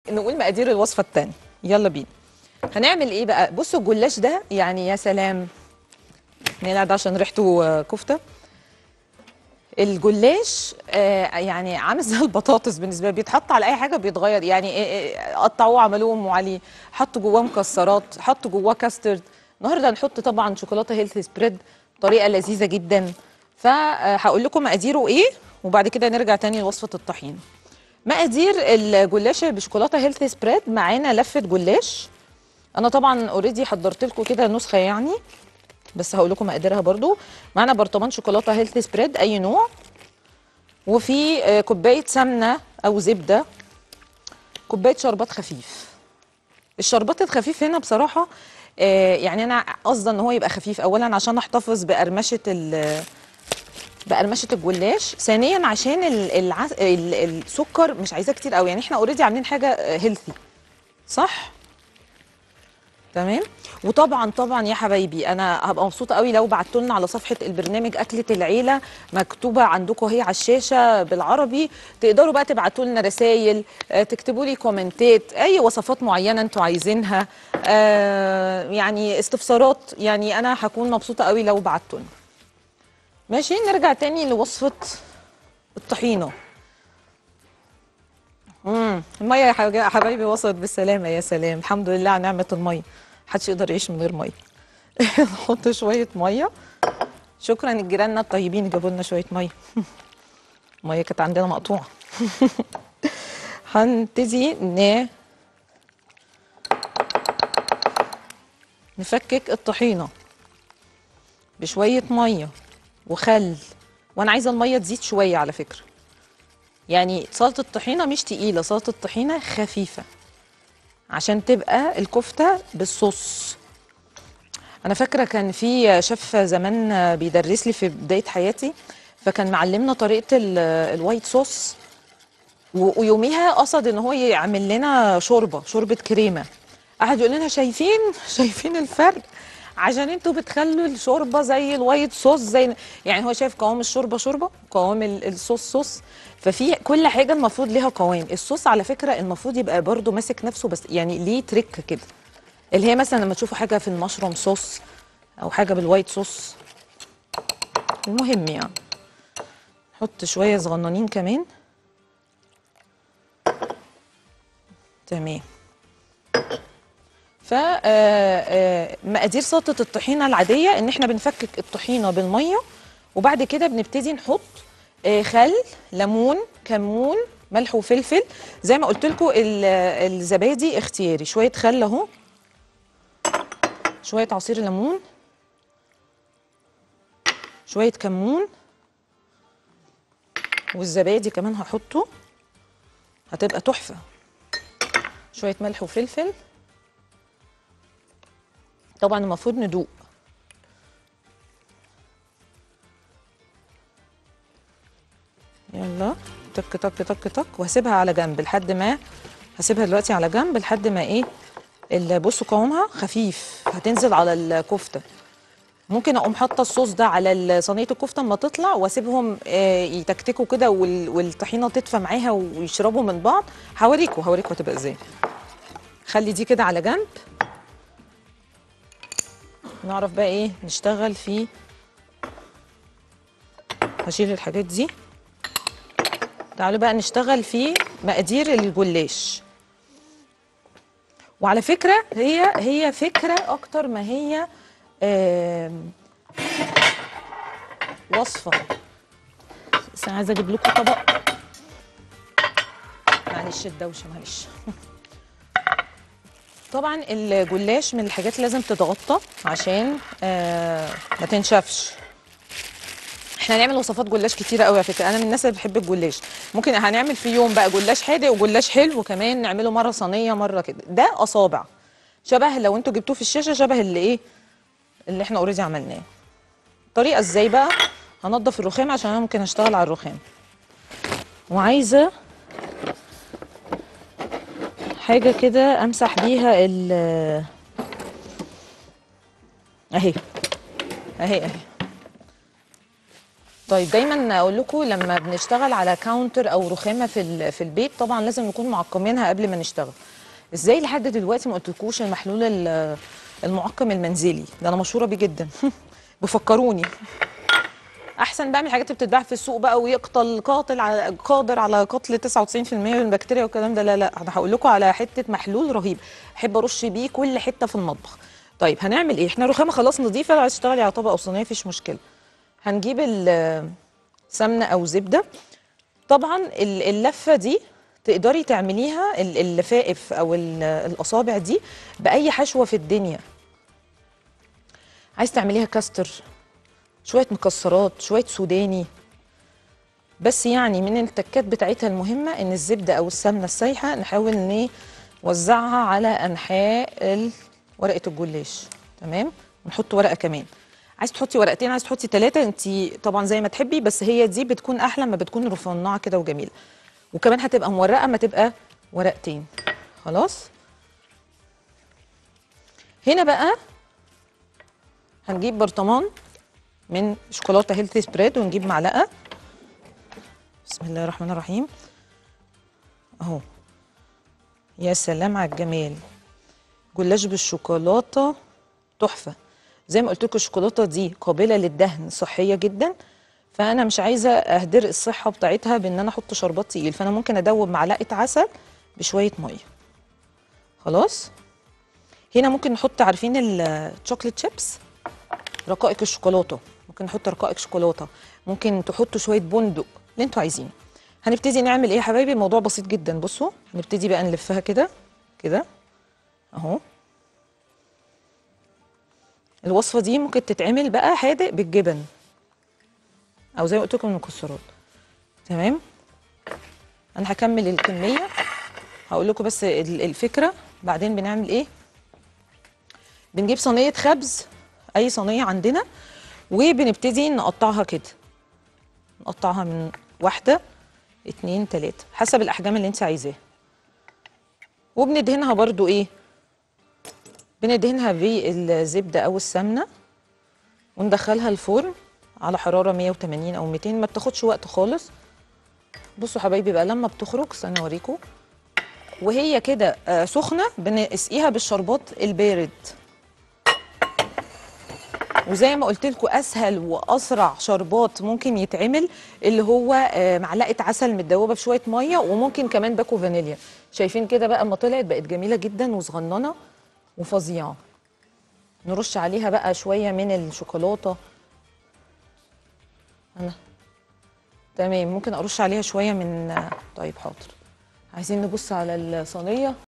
نقول مقادير الوصفه الثانيه يلا بينا هنعمل ايه بقى بصوا الجلاش ده يعني يا سلام نلعب ده عشان ريحته آه، كفته الجلاش آه، يعني عامل زي البطاطس بالنسبه لي بيتحط على اي حاجه بيتغير يعني آه، آه، قطعوه عملوه ام علي حطوا جواه مكسرات حطوا جواه كاسترد النهارده هنحط طبعا شوكولاته هيلث سبريد طريقه لذيذه جدا فهقول لكم مقاديره ايه وبعد كده نرجع تاني لوصفه الطحين مقادير الجلاش اللي بشوكولاته هيلث سبريد معانا لفه جلاش انا طبعا اوريدي حضرت لكم كده نسخه يعني بس هقول لكم مقاديرها برضو معانا برطمان شوكولاته هيلث سبريد اي نوع وفي آه، كوبايه سمنه او زبده كوبايه شربات خفيف الشربات الخفيف هنا بصراحه آه، يعني انا قصدي ان هو يبقى خفيف اولا عشان احتفظ بقرمشه ال بقرمشه الجلاش ثانيا عشان ال- العس... ال- السكر مش عايزاه كتير قوي يعني احنا اوريدي عاملين حاجه هيلثي صح تمام وطبعا طبعا يا حبايبي انا هبقى مبسوطه قوي لو بعتوا لنا على صفحه البرنامج اكله العيله مكتوبه عندكم اهي على الشاشه بالعربي تقدروا بقى تبعتوا لنا رسائل تكتبوا لي كومنتات اي وصفات معينه انتوا عايزينها آه، يعني استفسارات يعني انا هكون مبسوطه قوي لو بعتوا لنا ماشي نرجع تاني لوصفه الطحينه امم الميه يا حاج- يا حبايبي وصلت بالسلامه يا سلام الحمد لله على نعمه الميه محدش يقدر يعيش من غير ميه نحط شويه ميه شكرا لجيراننا الطيبين جابوا لنا شويه ميه الميه كانت عندنا مقطوعه هنبتدي ن نفكك الطحينه بشويه ميه وخل وانا عايزه الميه تزيد شويه على فكره يعني سلطه الطحينه مش تقيله سلطه الطحينه خفيفه عشان تبقى الكفته بالصوص انا فاكره كان في شيف زمان بيدرس لي في بدايه حياتي فكان معلمنا طريقه ال- الوايت صوص و- ويوميها قصد ان هو يعمل لنا شوربه شوربه كريمه قعد يقول لنا شايفين شايفين الفرق عشان انتوا بتخلوا الشوربه زي الوايت صوص زي يعني هو شايف قوام الشوربه شوربه قوام ال- الصوص صوص ففي كل حاجه المفروض ليها قوام الصوص على فكره المفروض يبقى برضو ماسك نفسه بس يعني ليه تريك كده اللي هي مثلا لما تشوفوا حاجه في المشروم صوص او حاجه بالوايت صوص المهم يعني نحط شويه صغننين كمان تمام ف آه، آه، مقادير سلطه الطحينه العاديه ان احنا بنفكك الطحينه بالميه وبعد كده بنبتدي نحط آه، خل ليمون كمون ملح وفلفل زي ما قلت لكم الزبادي اختياري شويه خل اهو شويه عصير ليمون شويه كمون والزبادي كمان هحطه هتبقى تحفه شويه ملح وفلفل طبعا المفروض ندوق يلا تك تك تك تك وهسيبها على جنب لحد ما هسيبها دلوقتي على جنب لحد ما ايه ال- بصوا قوامها خفيف هتنزل على الكفته ممكن اقوم حاطه الصوص ده على ال- صينيه الكفته اما تطلع واسيبهم آه، يتكتكوا كده وال- والطحينه تدفى معاها ويشربوا من بعض هوريكم هوريكم هتبقى ازاي خلي دي كده على جنب نعرف بقى ايه نشتغل في هشيل الحاجات دي تعالوا بقى نشتغل في مقادير الجلاش وعلى فكرة هي هي فكرة أكتر ما هي آم، وصفة بس أنا عايزة أجيب لكم طبق معلش الدوشة معلش طبعا الجلاش من الحاجات اللي لازم تتغطى عشان آه ما تنشفش احنا هنعمل وصفات جلاش كتيره قوي على فكره انا من الناس اللي بتحب الجلاش ممكن هنعمل في يوم بقى جلاش حادق وجلاش حلو وكمان نعمله مره صينيه مره كده ده اصابع شبه لو انتوا جبتوه في الشاشه شبه اللي ايه اللي احنا اوريدي عملناه طريقه ازاي بقى هنضف الرخام عشان انا ممكن اشتغل على الرخام وعايزه حاجه كده امسح بيها ال اهي اهي اهي طيب دايما اقول لكم لما بنشتغل على كاونتر او رخامه في ال- في البيت طبعا لازم نكون معقمينها قبل ما نشتغل ازاي لحد دلوقتي ما قلتلكوش المحلول ال- المعقم المنزلي ده انا مشهوره بيه جدا بفكروني احسن بقى من الحاجات اللي بتتباع في السوق بقى ويقتل قاتل على قادر على قتل 99% من البكتيريا والكلام ده لا لا انا هقول لكم على حته محلول رهيب احب ارش بيه كل حته في المطبخ طيب هنعمل ايه احنا رخامه خلاص نضيفه لو عايز تشتغلي على طبق او صينيه مفيش مشكله هنجيب السمنه او زبده طبعا ال- اللفه دي تقدري تعمليها ال- اللفائف او ال- الاصابع دي باي حشوه في الدنيا عايز تعمليها كاستر شويه مكسرات شويه سوداني بس يعني من التكات بتاعتها المهمه ان الزبده او السمنه السايحه نحاول نوزعها على انحاء ال- ورقه الجلاش تمام ونحط ورقه كمان عايز تحطي ورقتين عايز تحطي ثلاثه انت طبعا زي ما تحبي بس هي دي بتكون احلى ما بتكون رفنعه كده وجميله وكمان هتبقى مورقه ما تبقى ورقتين خلاص هنا بقى هنجيب برطمان من شوكولاته هيلثي سبريد ونجيب معلقه بسم الله الرحمن الرحيم اهو يا سلام على الجمال جلاش بالشوكولاته تحفه زي ما قلت لكم الشوكولاته دي قابله للدهن صحيه جدا فانا مش عايزه اهدر الصحه بتاعتها بان انا احط شربات تقيل فانا ممكن ادوب معلقه عسل بشويه ميه خلاص هنا ممكن نحط عارفين الشوكليت شيبس رقائق الشوكولاته ممكن نحط رقائق شوكولاته ممكن تحطوا شويه بندق اللي انتوا عايزينه هنبتدي نعمل ايه يا حبايبي الموضوع بسيط جدا بصوا هنبتدي بقى نلفها كده كده اهو الوصفه دي ممكن تتعمل بقى حادق بالجبن او زي ما قلت لكم المكسرات تمام انا هكمل الكميه هقول لكم بس ال- الفكره بعدين بنعمل ايه بنجيب صينيه خبز اي صينيه عندنا وبنبتدي نقطعها كده نقطعها من واحده اتنين تلاته حسب الاحجام اللي انت عايزاها وبندهنها برضو ايه بندهنها بالزبده او السمنه وندخلها الفرن على حراره 180 او 200 ما بتاخدش وقت خالص بصوا حبايبي بقى لما بتخرج استنى اوريكم وهي كده آه، سخنه بنسقيها بالشربات البارد وزي ما قلت لكم اسهل واسرع شربات ممكن يتعمل اللي هو آه، معلقه عسل متدوبه بشويه ميه وممكن كمان باكو فانيليا شايفين كده بقى اما طلعت بقت جميله جدا وصغننه وفظيعه نرش عليها بقى شويه من الشوكولاته انا تمام ممكن ارش عليها شويه من آه، طيب حاضر عايزين نبص على الصينيه